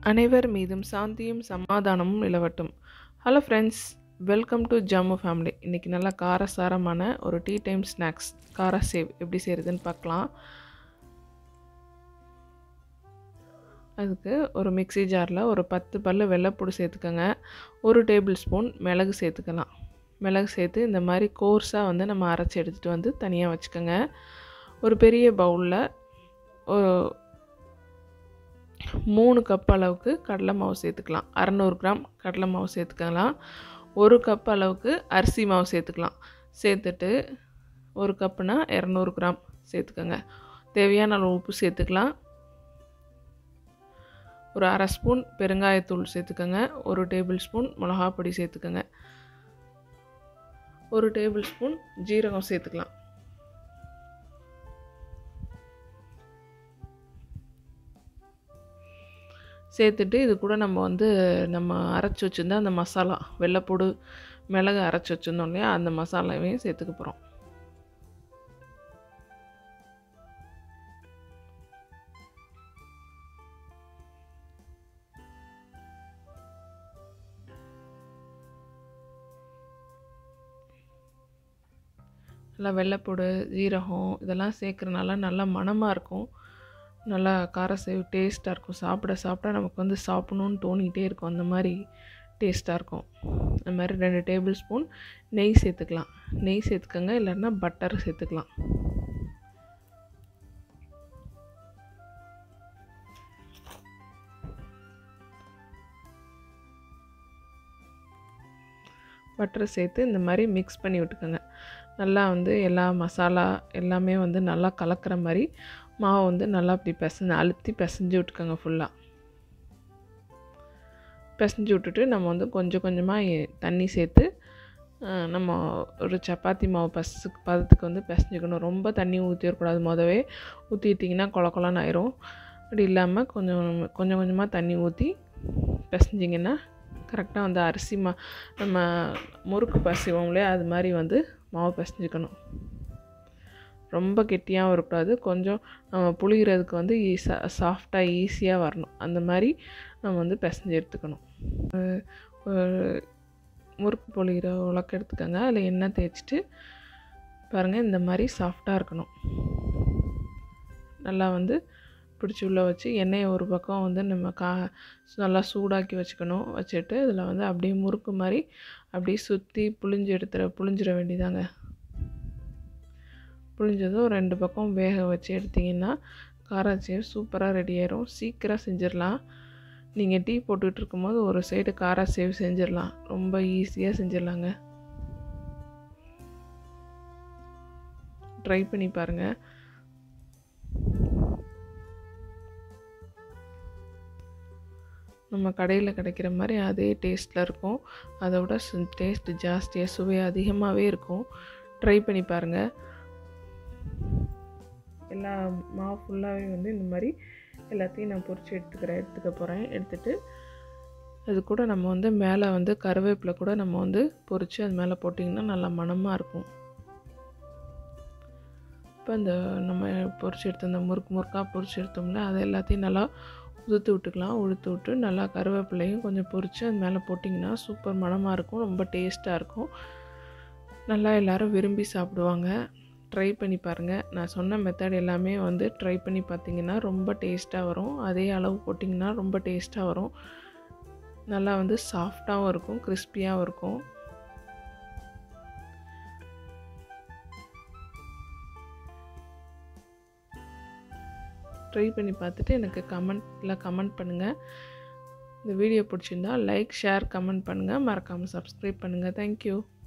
அனைவர் மீதும் சாந்தியும் சமாதானமும் நிலவட்டும் hello friends welcome to Jammu family இன்றைக்கி நல்லா காரசாரமான ஒரு tea time snacks kara sev எப்படி செய்கிறதுன்னு பார்க்கலாம் அதுக்கு ஒரு மிக்ஸி ஜாரில் ஒரு பத்து பல்லு வெள்ளைப்பூடு சேர்த்துக்கோங்க ஒரு டேபிள் ஸ்பூன் மிளகு சேர்த்துக்கலாம் மிளகு சேர்த்து இந்த மாதிரி கோர்ஸாக வந்து நம்ம அரைச்சி எடுத்துகிட்டு வந்து தனியாக வச்சுக்கோங்க ஒரு பெரிய பவுலில் ஒரு மூணு கப் அளவுக்கு கடலை மாவு சேர்த்துக்கலாம் அறநூறு கிராம் கடலை மாவு சேர்த்துக்கலாம் ஒரு கப் அளவுக்கு அரிசி மாவு சேர்த்துக்கலாம் சேர்த்துட்டு ஒரு கப்புனா இரநூறு கிராம் சேர்த்துக்கோங்க தேவையான அளவு உப்பு சேர்த்துக்கலாம் ஒரு அரை ஸ்பூன் பெருங்காயத்தூள் சேர்த்துக்கோங்க ஒரு டேபிள் ஸ்பூன் மிளகாப்பொடி சேர்த்துக்கோங்க ஒரு டேபிள் ஸ்பூன் ஜீரகம் சேர்த்துக்கலாம் சேர்த்துட்டு இது கூட நம்ம வந்து நம்ம அரைச்சி வச்சுருந்தா அந்த மசாலா வெள்ளைப்பூடு மிளகு அரைச்சி வச்சுருந்தோம் இல்லையா அந்த மசாலாவையும் சேர்த்துக்க போகிறோம் நல்லா வெள்ளைப்பூடு ஜீரகம் இதெல்லாம் சேர்க்குறனால நல்லா மணமாக இருக்கும் நல்லா கார சேவ் டேஸ்ட்டாக இருக்கும் சாப்பிட சாப்பிட நமக்கு வந்து சாப்பிட்ணுன்னு தோணிகிட்டே இருக்கும் அந்த மாதிரி டேஸ்ட்டாக இருக்கும் அது மாதிரி ரெண்டு டேபிள் ஸ்பூன் நெய் சேர்த்துக்கலாம் நெய் சேர்த்துக்கோங்க இல்லைன்னா பட்டர் சேர்த்துக்கலாம் பட்டரை சேர்த்து இந்த மாதிரி மிக்ஸ் பண்ணி விட்டுக்கோங்க நல்லா வந்து எல்லா மசாலா எல்லாமே வந்து நல்லா கலக்கிற மாதிரி மாவை வந்து நல்லா அப்படி பிசைஞ்சு அழுத்தி பிசைஞ்சு விட்டுக்கோங்க ஃபுல்லாக பிசைஞ்சு விட்டுட்டு நம்ம வந்து கொஞ்சம் கொஞ்சமாக தண்ணி சேர்த்து நம்ம ஒரு சப்பாத்தி மாவு பசு பதத்துக்கு வந்து பிசைஞ்சுக்கணும் ரொம்ப தண்ணி ஊற்றிடக்கூடாது மொதவே ஊற்றிட்டிங்கன்னா கொல கொலன்னு ஆயிரும் அப்படி இல்லாமல் கொஞ்சம் கொஞ்சம் கொஞ்சமாக தண்ணி ஊற்றி பிசைஞ்சிங்கன்னா கரெக்டாக வந்து அரிசி மா நம்ம முறுக்கு பசிவோம் இல்லையா அது மாதிரி வந்து மாவு பிசைஞ்சிக்கணும் ரொம்ப கெட்டியாகவும் இருக்கக்கூடாது கொஞ்சம் நம்ம புளிகிறதுக்கு வந்து ஈஸா சாஃப்டாக ஈஸியாக வரணும் அந்த மாதிரி நம்ம வந்து பிசைஞ்சு எடுத்துக்கணும் முறுக்கு பொழிகிற உலக்க எடுத்துக்கோங்க அதில் எண்ணெய் தேய்ச்சிட்டு பாருங்கள் இந்த மாதிரி சாஃப்டாக இருக்கணும் நல்லா வந்து பிடிச்சி உள்ளே வச்சு எண்ணெயை ஒரு பக்கம் வந்து நம்ம கா நல்லா சூடாக்கி வச்சுக்கணும் வச்சுட்டு இதில் வந்து அப்படியே முறுக்கு மாதிரி அப்படியே சுற்றி புளிஞ்சு எடுத்துட புளிஞ்சிட வேண்டியதாங்க புளிஞ்சதும் ரெண்டு பக்கம் வேக வச்சு எடுத்திங்கன்னா காராச்சேவ் சூப்பராக ரெடி ஆயிரும் சீக்கிரம் செஞ்சிடலாம் நீங்கள் டீ போட்டுக்கிட்டு இருக்கும்போது ஒரு சைடு காரா சேவ் செஞ்சிடலாம் ரொம்ப ஈஸியாக செஞ்சிடலாங்க ட்ரை பண்ணி பாருங்கள் நம்ம கடையில் கிடைக்கிற மாதிரி அதே டேஸ்ட்டில் இருக்கும் அதை விட டேஸ்ட்டு ஜாஸ்தியாக சுவை அதிகமாகவே இருக்கும் ட்ரை பண்ணி பாருங்கள் எல்லா மாவு ஃபுல்லாகவே வந்து இந்த மாதிரி எல்லாத்தையும் நான் பொறிச்சு எடுத்துக்கிறேன் எடுத்துக்க போகிறேன் எடுத்துகிட்டு அது கூட நம்ம வந்து மேலே வந்து கருவேப்பிலை கூட நம்ம வந்து பொறிச்சு அது மேலே போட்டிங்கன்னா நல்லா மணமாக இருக்கும் இப்போ இந்த நம்ம பொறிச்சு எடுத்த அந்த முறுக்கு முறுக்காக பொறிச்சு எடுத்தோம்ல அது எல்லாத்தையும் நல்லா உதுத்து விட்டுக்கலாம் உளுத்து விட்டு நல்லா கருவேப்பிலையும் கொஞ்சம் பொறிச்சு அது மேலே போட்டிங்கன்னா சூப்பர் மணமாக இருக்கும் ரொம்ப டேஸ்ட்டாக இருக்கும் நல்லா எல்லோரும் விரும்பி சாப்பிடுவாங்க ட்ரை பண்ணி பாருங்கள் நான் சொன்ன மெத்தட் எல்லாமே வந்து ட்ரை பண்ணி பார்த்தீங்கன்னா ரொம்ப டேஸ்ட்டாக வரும் அதே அளவு போட்டிங்கன்னா ரொம்ப டேஸ்ட்டாக வரும் நல்லா வந்து சாஃப்டாகவும் இருக்கும் கிறிஸ்பியாகவும் இருக்கும் ட்ரை பண்ணி பார்த்துட்டு எனக்கு கமெண்ட்டில் கமெண்ட் பண்ணுங்கள் இந்த வீடியோ பிடிச்சிருந்தா லைக் ஷேர் கமெண்ட் பண்ணுங்கள் மறக்காமல் சப்ஸ்கிரைப் பண்ணுங்கள் தேங்க்யூ